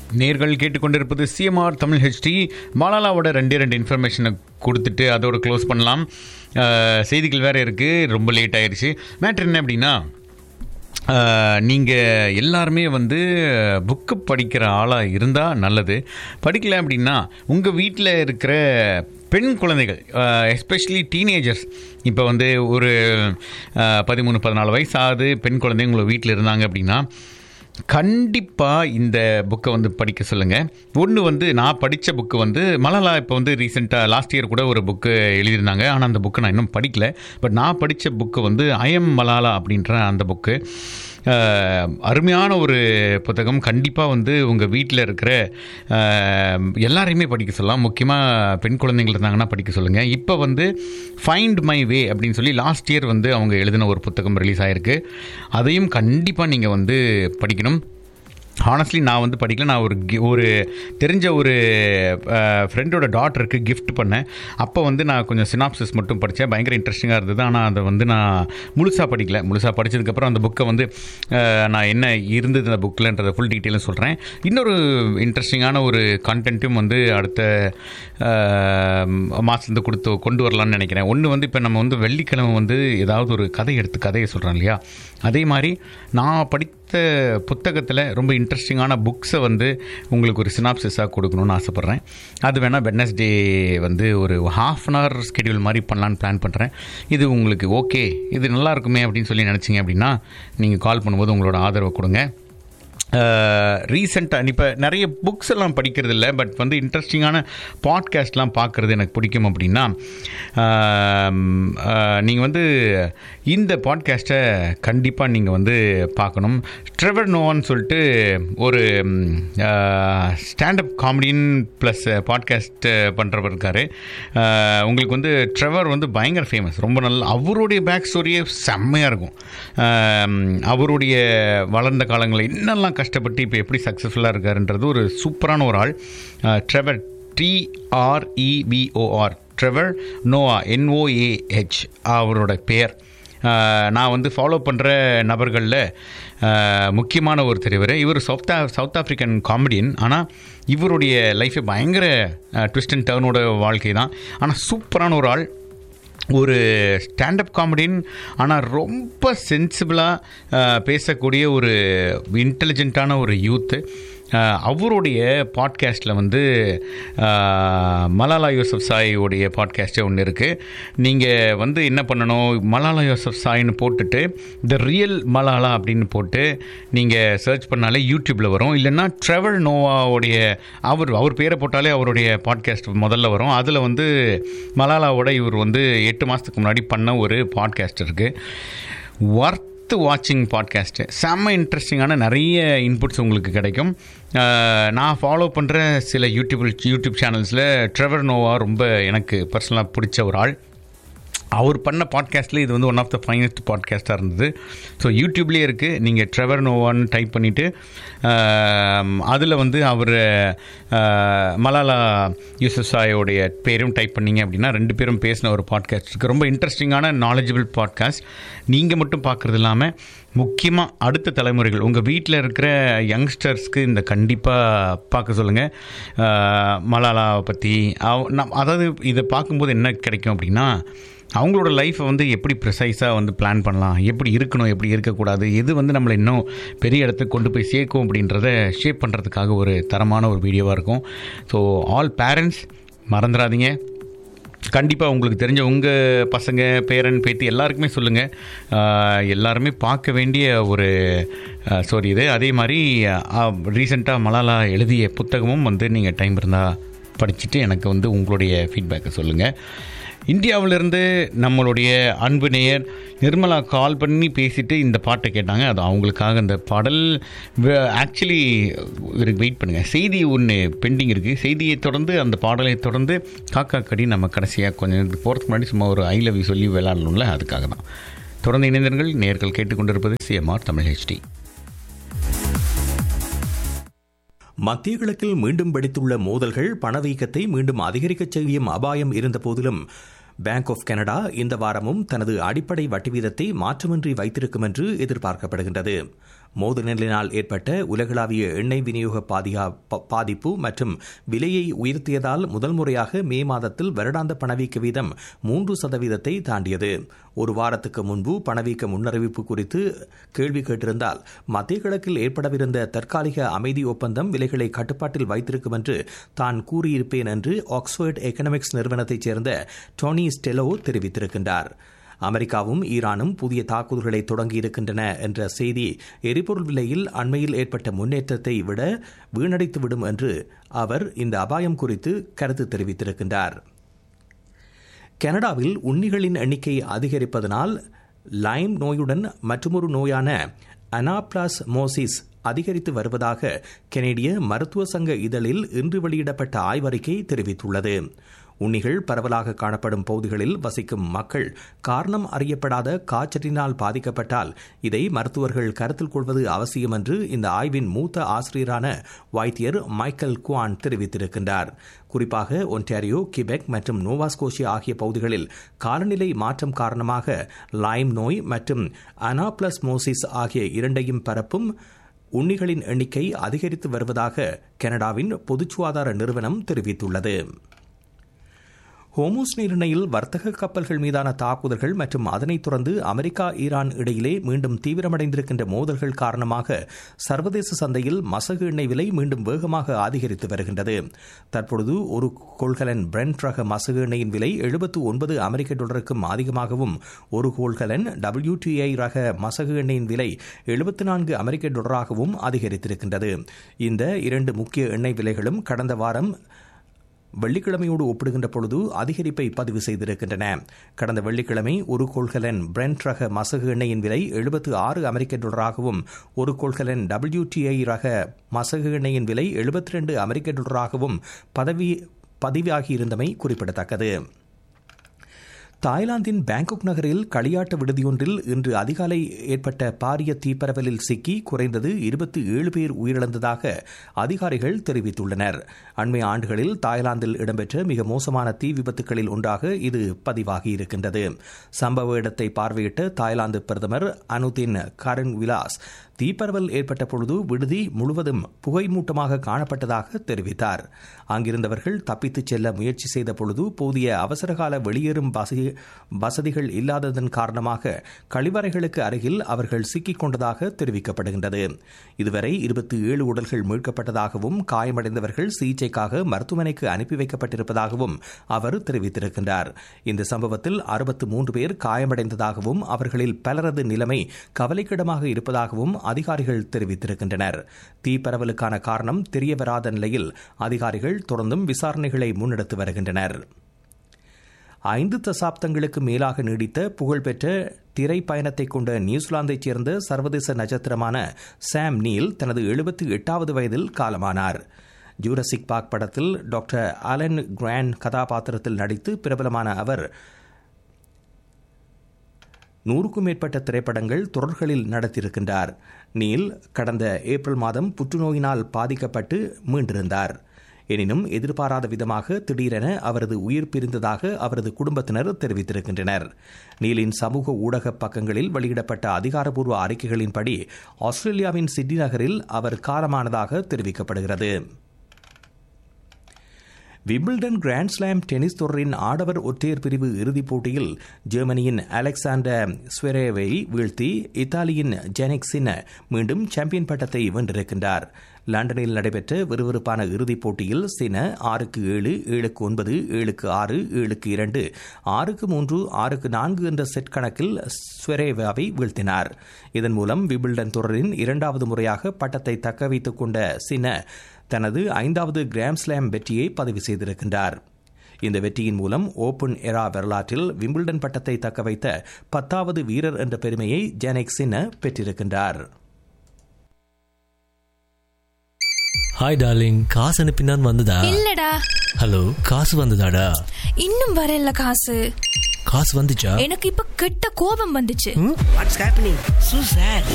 நேர்கள் கேட்டுக்கொண்டிருப்பது CMR Tamil HD மாலாலாவோட ரெண்டே ரெண்டு இன்ஃபர்மேஷனை கொடுத்துட்டு அதோட க்ளோஸ் பண்ணலாம் அஹ், செய்திகள் வேறு இருக்குது ரொம்ப லேட் ஆயிடுச்சு மேட்ரு என்ன அப்படின்னா நீங்கள் எல்லாருமே வந்து புக்கு படிக்கிற ஆளாக இருந்தால் நல்லது படிக்கல அப்படின்னா உங்கள் வீட்டில் இருக்கிற பெண் குழந்தைகள் எஸ்பெஷலி டீனேஜர்ஸ் இப்போ வந்து ஒரு அஹ், பதிமூணு பதினாலு வயசு ஆகுது பெண் குழந்தைங்க உங்களை வீட்டில் இருந்தாங்க அப்படின்னா கண்டிப்பாக இந்த புக்கை வந்து படிக்க சொல்லுங்கள் ஒன்று வந்து நான் படித்த புக்கு வந்து மலலா இப்போ வந்து ரீசெண்டாக லாஸ்ட் இயர் கூட ஒரு புக்கு எழுதியிருந்தாங்க ஆனால் அந்த புக்கை நான் இன்னும் படிக்கல பட் நான் படித்த புக்கு வந்து ஐஎம் மலாலா அப்படின்ற அந்த புக்கு அஹ், அருமையான ஒரு புத்தகம் கண்டிப்பாக வந்து உங்கள் வீட்டில் இருக்கிற அஹ், எல்லாரையுமே படிக்க சொல்லலாம் முக்கியமாக பெண் குழந்தைகள் இருந்தாங்கன்னா படிக்க சொல்லுங்கள் இப்போ வந்து ஃபைண்ட் மை வே அப்படின்னு சொல்லி லாஸ்ட் இயர் வந்து அவங்க எழுதின ஒரு புத்தகம் ரிலீஸ் ஆயிருக்கு அதையும் கண்டிப்பாக நீங்கள் வந்து படிக்கணும் ஹானஸ்ட்லி நான் வந்து படிக்கல நான் ஒரு gi- ஒரு தெரிஞ்ச ஒரு ஃப்ரெண்டோட டாட்டருக்கு gift பண்ணேன் அப்போ வந்து நான் கொஞ்சம் சினாப்சிஸ் மட்டும் படித்தேன் பயங்கர இன்ட்ரெஸ்டிங்காக இருந்தது ஆனால் அதை வந்து நான் முழுசாக படிக்கல முழுசாக படித்ததுக்கப்புறம் அந்த புக்கை வந்து அஹ், நான் என்ன இருந்தது அந்த புக்கில்ன்றத ஃபுல் டீட்டெயிலும் சொல்கிறேன் இன்னொரு இன்ட்ரெஸ்டிங்கான ஒரு கண்டென்ட்டும் வந்து அடுத்த மாதத்துலேருந்து கொடுத்து கொண்டு வரலாம்னு நினைக்கிறேன் ஒன்று வந்து இப்போ நம்ம வந்து வெள்ளிக்கிழமை வந்து ஏதாவது ஒரு கதை எடுத்து கதையை சொல்கிறோம் இல்லையா அதே மாதிரி நான் படித்த புத்தகத்தில் ரொம்ப இன்ட்ரெஸ்டிங்கான புக்ஸை வந்து உங்களுக்கு ஒரு சினாப்சிஸாக கொடுக்கணும்னு ஆசைப்பட்றேன் அது வேணால் வெட்னஸ்டே வந்து ஒரு ஹாஃப் அன் ஹவர் ஸ்கெடியூல் மாதிரி பண்ணலான்னு பிளான் பண்ணுறேன் இது உங்களுக்கு ஓகே இது நல்லா இருக்குமே அப்படின்னு சொல்லி நினச்சிங்க அப்படின்னா நீங்கள் கால் பண்ணும்போது உங்களோட ஆதரவை கொடுங்க ரீசெண்டாக இப்போ நிறைய புக்ஸ் எல்லாம் படிக்கிறது இல்லை பட் வந்து இன்ட்ரெஸ்டிங்கான பாட்காஸ்ட்லாம் பார்க்குறது எனக்கு பிடிக்கும் அப்படின்னா நீங்கள் வந்து இந்த பாட்காஸ்ட்டை கண்டிப்பாக நீங்கள் வந்து பார்க்கணும் ட்ரெவர் நோவான்னு சொல்லிட்டு ஒரு ஸ்டாண்டப் காமெடின் ப்ளஸ் பாட்காஸ்ட் பண்ணுறவர் இருக்கார் உங்களுக்கு வந்து ட்ரெவர் வந்து பயங்கர ஃபேமஸ் ரொம்ப நல்ல அவருடைய பேக் ஸ்டோரியே செம்மையாக இருக்கும் ஆம், அவருடைய வளர்ந்த காலங்களில் என்னெல்லாம் கஷ்டப்பட்டு இப்போ எப்படி சக்ஸஸ்ஃபுல்லாக இருக்காருன்றது ஒரு சூப்பரான ஒரு ஆள் Trevor T R E V O R Trevor Noah N O A H அவரோட பெயர் ஆஹ், நான் வந்து ஃபாலோ பண்ணுற நபர்களில் ஆஹ், முக்கியமான ஒரு தெரிவர் இவர் சவுத் ஆ சவுத் ஆஃப்ரிக்கன் காமெடியன் ஆனால் இவருடைய லைஃபே பயங்கர ட்விஸ்ட் அண்ட் டர்னோட வாழ்க்கை தான் ஆனால் சூப்பரான ஒரு ஆள் ஒரு ஸ்டாண்டப் காமெடின் ஆனால் ரொம்ப சென்சிபிளாக பேசக்கூடிய ஒரு இன்டெலிஜென்ட்டான ஒரு யூத்து அவருடைய பாட்காஸ்ட்டில் வந்து அஹ், மலாலா யூசப் சாயோடைய பாட்காஸ்ட்டே ஒன்று இருக்குது நீங்கள் வந்து என்ன பண்ணணும் மலாலா யூசப் சாய்னு போட்டுட்டு த ரியல் மலாலா அப்படின்னு போட்டு நீங்கள் சர்ச் பண்ணாலே யூடியூப்பில் வரும் இல்லைன்னா ட்ரெவல் நோவாவுடைய அவர் அவர் பேரை போட்டாலே அவருடைய பாட்காஸ்ட் முதல்ல வரும் அதில் வந்து மலாலாவோட இவர் வந்து எட்டு மாதத்துக்கு முன்னாடி பண்ண ஒரு பாட்காஸ்ட் இருக்குது ஒர்த் வாட்சிங் பாட்காஸ்ட்டு செம்ம இன்ட்ரெஸ்டிங்கான நிறைய இன்புட்ஸ் உங்களுக்கு கிடைக்கும் அஹ், நான் ஃபாலோ பண்ணுற சில யூடியூப் யூடியூப் சேனல்ஸில் ட்ரெவர் நோவா ரொம்ப எனக்கு பர்சனலாக பிடிச்ச ஒரு ஆள் அவர் பண்ண பாட்காஸ்ட்டில் இது வந்து ஒன் ஆஃப் த ஃபைனஸ்ட் பாட்காஸ்ட்டாக இருந்தது ஸோ யூடியூப்லேயே இருக்குது நீங்கள் ட்ரெவர் நோவான்னு டைப் பண்ணிவிட்டு அதில் வந்து அவர் மலாலா யூசஸாயோடைய பேரும் டைப் பண்ணீங்க அப்படின்னா ரெண்டு பேரும் பேசின ஒரு பாட்காஸ்ட் இருக்குது ரொம்ப இன்ட்ரெஸ்டிங்கான நாலேஜபிள் பாட்காஸ்ட் நீங்கள் மட்டும் பார்க்குறது இல்லாமல் முக்கியமாக அடுத்த தலைமுறைகள் உங்கள் வீட்டில் இருக்கிற யங்ஸ்டர்ஸ்க்கு இந்த கண்டிப்பாக பார்க்க சொல்லுங்கள் மலாலாவை பற்றி அவ நம் அதாவது இதை பார்க்கும்போது என்ன கிடைக்கும் அப்படின்னா அவங்களோட லைஃப்பை வந்து எப்படி ப்ரிசைஸாக வந்து பிளான் பண்ணலாம் எப்படி இருக்கணும் எப்படி இருக்கக்கூடாது எது வந்து நம்மளை இன்னும் பெரிய இடத்துக்கு கொண்டு போய் சேர்க்கும் அப்படின்றத ஷேப் பண்ணுறதுக்காக ஒரு தரமான ஒரு வீடியோவாக இருக்கும் ஸோ ஆல் பேரண்ட்ஸ் மறந்துடாதீங்க கண்டிப்பாக உங்களுக்கு தெரிஞ்ச உங்கள் பசங்க பேரன் பேத்தி எல்லாருக்குமே சொல்லுங்கள் எல்லாருமே பார்க்க வேண்டிய ஒரு ஸ்டோரி இது அதே மாதிரி ரீசெண்டாக மலாலா எழுதிய புத்தகமும் வந்து நீங்கள் டைம் இருந்தால் படிச்சுட்டு எனக்கு வந்து உங்களுடைய ஃபீட்பேக்கை சொல்லுங்கள் இந்தியாவிலிருந்து நம்மளுடைய அன்பு நேயர் நிர்மலா கால் பண்ணி பேசிட்டு இந்த பாட்டை கேட்டாங்க அது அவங்களுக்காக அந்த பாடல் ஆக்சுவலி இருக்கு வெயிட் பண்ணுங்கள் செய்தி ஒன்று பெண்டிங் இருக்குது செய்தியை தொடர்ந்து அந்த பாடலை தொடர்ந்து காக்கா கடி நம்ம கடைசியாக கொஞ்சம் நேரத்துக்கு போகிறதுக்கு முன்னாடி சும்மா ஒரு ஐ லவ் யூ சொல்லி விளையாடணும்ல அதுக்காக தான் தொடர்ந்து இணைந்தர்கள் நேர்கள் கேட்டுக்கொண்டிருப்பது சிஎம்ஆர் தமிழ் ஹெச்டி மத்திய கிழக்கில் மீண்டும் வெடித்துள்ள மோதல்கள் பணவீக்கத்தை மீண்டும் அதிகரிக்கச் செய்யும் அபாயம் இருந்த போதிலும் பேங்க் ஆஃப் கனடா இந்த வாரமும் தனது அடிப்படை வட்டி வீதத்தை மாற்றமின்றி வைத்திருக்கும் என்று எதிர்பார்க்கப்படுகின்றது மோதலினால் ஏற்பட்ட உலகளாவிய எண்ணெய் விநியோக பாதிகா ப- பாதிப்பு மற்றும் விலையை உயர்த்தியதால் முதல் முறையாக மே மாதத்தில் வருடாந்த பணவீக்க வீதம் மூன்று சதவீதத்தை தாண்டியது ஒரு வாரத்துக்கு முன்பு பணவீக்க முன்னறிவிப்பு குறித்து கேள்வி கேட்டிருந்தால் மத்திய கிழக்கில் ஏற்படவிருந்த தற்காலிக அமைதி ஒப்பந்தம் விலைகளை கட்டுப்பாட்டில் வைத்திருக்கும் என்று தான் கூறியிருப்பேன் என்று ஆக்ஸ்போர்ட் எக்கனாமிக்ஸ் நிறுவனத்தைச் சேர்ந்த டோனி ஸ்டெலோ தெரிவித்திருக்கின்றார் அமெரிக்காவும் ஈரானும் புதிய தாக்குதல்களை தொடங்கியிருக்கின்றன என்ற செய்தி எரிபொருள் விலையில் அண்மையில் ஏற்பட்ட முன்னேற்றத்தை விட வீணடித்துவிடும் என்று அவர் இந்த அபாயம் குறித்து கருத்து தெரிவித்திருக்கின்றார் கனடாவில் உண்ணிகளின் எண்ணிக்கை அதிகரிப்பதனால் லைம் நோயுடன் மற்றொரு நோயான அனாப்ளாஸ் மோசிஸ் அதிகரித்து வருவதாக கனேடிய மருத்துவ சங்க இதழில் இன்று வெளியிடப்பட்ட ஆய்வறிக்கை தெரிவித்துள்ளது உண்ணிகள் பரவலாக காணப்படும் பகுதிகளில் வசிக்கும் மக்கள் காரணம் அறியப்படாத காய்ச்சலினால் பாதிக்கப்பட்டால் இதை மருத்துவர்கள் கருத்தில் கொள்வது அவசியம் என்று இந்த ஆய்வின் மூத்த ஆசிரியரான வைத்தியர் மைக்கேல் குவான் தெரிவித்திருக்கின்றார் குறிப்பாக ஒன்டாரியோ கிபெக் மற்றும் நோவாஸ்கோஷியா ஆகிய பகுதிகளில் காலநிலை மாற்றம் காரணமாக லைம் நோய் மற்றும் அனாப்ளஸ்மோசிஸ் ஆகிய இரண்டையும் பரப்பும் உண்ணிகளின் எண்ணிக்கை அதிகரித்து வருவதாக கனடாவின் பொதுச் சுகாதார நிறுவனம் தெரிவித்துள்ளது ஹோமூஸ் நீரிணையில் வர்த்தக கப்பல்கள் மீதான தாக்குதல்கள் மற்றும் அதனைத் தொடர்ந்து அமெரிக்கா ஈரான் இடையிலே மீண்டும் தீவிரமடைந்திருக்கின்ற மோதல்கள் காரணமாக சர்வதேச சந்தையில் மசகு எண்ணெய் விலை மீண்டும் வேகமாக அதிகரித்து வருகின்றது தற்பொழுது ஒரு கொள்கலன் பிரெண்ட் ரக மசகு எண்ணெயின் விலை எழுபத்து ஒன்பது அமெரிக்க டாலருக்கும் அதிகமாகவும் ஒரு கொள்கலன் WTI ரக மசகு எண்ணெயின் விலை எழுபத்து நான்கு அமெரிக்க டாலராகவும் அதிகரித்திருக்கின்றது இந்த இரண்டு முக்கிய எண்ணெய் விலைகளும் கடந்த வாரம் வெள்ளிக்கிழமையோடு ஒப்பிடுகின்ற பொழுது அதிகரிப்பை பதிவு செய்திருக்கின்றன கடந்த வெள்ளிக்கிழமை ஒரு கொள்கலன் பிரெண்ட் ரக மசகு எண்ணெயின் விலை எழுபத்து ஆறு அமெரிக்க டாலராகவும் ஒரு கொள்கலன் WTI ரக மசகு எண்ணெயின் விலை எழுபத்தி ரெண்டு அமெரிக்க டாலராகவும் பதவி பதிவாகியிருந்தமை குறிப்பிடத்தக்கது தாய்லாந்தின் பேங்காக் நகரில் களியாட்ட விடுதியொன்றில் இன்று அதிகாலை ஏற்பட்ட பாரிய தீப்பரவலில் சிக்கி குறைந்தது இருபத்தி ஏழு பேர் உயிரிழந்ததாக அதிகாரிகள் தெரிவித்துள்ளனர் அண்மை ஆண்டுகளில் தாய்லாந்தில் இடம்பெற்ற மிக மோசமான தீ விபத்துகளில் ஒன்றாக இது பதிவாகியிருக்கின்றது சம்பவ இடத்தை பார்வையிட்ட தாய்லாந்து பிரதமர் அனுதின் கரண் விலாஸ் தீப்பரவல் ஏற்பட்ட பொழுது விடுதி முழுவதும் புகைமூட்டமாக காணப்பட்டதாக தெரிவித்தார் அங்கிருந்தவர்கள் தப்பித்துச் செல்ல முயற்சி செய்த பொழுது போதிய அவசரகால வெளியேறும் வசதி வசதிகள் இல்லாததன் காரணமாக கழிவறைகளுக்கு அருகில் அவர்கள் சிக்கிக் கொண்டதாக தெரிவிக்கப்படுகின்றது இதுவரை இருபத்தி ஏழு உடல்கள் மீட்கப்பட்டதாகவும் காயமடைந்தவர்கள் சிகிச்சைக்காக மருத்துவமனைக்கு அனுப்பி வைக்கப்பட்டிருப்பதாகவும் அவர் தெரிவித்திருக்கின்றார் இந்த சம்பவத்தில் அறுபத்து மூன்று பேர் காயமடைந்ததாகவும் அவர்களில் பலரது நிலைமை கவலைக்கிடமாக இருப்பதாகவும் அதிகாரிகள் தெரிவித்திருக்கின்றனர் தீ பரவலுக்கான காரணம் தெரியவராத நிலையில் அதிகாரிகள் தொடர்ந்தும் விசாரணைகளை முன்னெடுத்து வருகின்றனர் ஐந்து தசாப்தங்களுக்கு மேலாக நீடித்த புகழ்பெற்ற திரை பயணத்தை கொண்ட நியூசிலாந்தைச் சேர்ந்த சர்வதேச நட்சத்திரமான சாம் நீல் தனது எழுபத்தி எட்டாவது வயதில் காலமானார் ஜூரசிக் பார்க் படத்தில் டாக்டர் அலன் கிராண்ட் கதாபாத்திரத்தில் நடித்து பிரபலமான அவர் நூறுக்கும் மேற்பட்ட திரைப்படங்கள் தொடர்களில் நடத்தியிருக்கின்றார் நீல் கடந்த ஏப்ரல் மாதம் புற்றுநோயினால் பாதிக்கப்பட்டு மீண்டிருந்தார் எனினும் எதிர்பாராத விதமாக திடீரென அவரது உயிர் பிரிந்ததாக அவரது குடும்பத்தினர் தெரிவித்திருக்கின்றனர் நீலின் சமூக ஊடக பக்கங்களில் வெளியிடப்பட்ட அதிகாரப்பூர்வ அறிக்கைகளின்படி ஆஸ்திரேலியாவின் சிட்னி நகரில் அவர் காலமானதாக தெரிவிக்கப்படுகிறது விம்பிள்டன் கிராண்ட் ஸ்லாம் டென்னிஸ் தொடரின் ஆடவர் ஒற்றையர் பிரிவு இறுதிப் போட்டியில் ஜெர்மனியின் அலெக்சாண்டர் ஸ்வெரேவை வீழ்த்தி இத்தாலியின் ஜெனிக் சின்ன மீண்டும் சாம்பியன் பட்டத்தை வென்றிருக்கின்றார் லண்டனில் நடைபெற்ற விறுவிறுப்பான இறுதிப் போட்டியில் சின ஆறுக்கு ஏழு ஏழுக்கு ஒன்பது ஏழுக்கு ஆறு ஏழுக்கு இரண்டு ஆறுக்கு மூன்று ஆறுக்கு நான்கு என்ற செட் கணக்கில் ஸ்வெரேவாவை வீழ்த்தினார் இதன் மூலம் விம்பிள்டன் தொடரின் இரண்டாவது முறையாக பட்டத்தை தக்க வைத்துக் கொண்ட சின தனது ஐந்தாவது கிராண்ட்ஸ்லாம் வெற்றியை பதிவு செய்திருக்கின்றார் இந்த வெற்றியின் மூலம் ஓபன் எரா வரலாற்றில் விம்பிள்டன் பட்டத்தை தக்க வைத்த பத்தாவது வீரர் என்ற பெருமையை ஜெனிக் சின்ன பெற்றிருக்கின்றார் ஹாய் டார்லிங் காசு அனுப்பினான் வந்ததா இல்லடா ஹலோ காசு வந்ததாடா இன்னும் வரல காசு காசு வந்துச்சா எனக்கு இப்ப கெட்ட கோபம் வந்துச்சு வாட்ஸ் ஹேப்பனிங் சூ சார்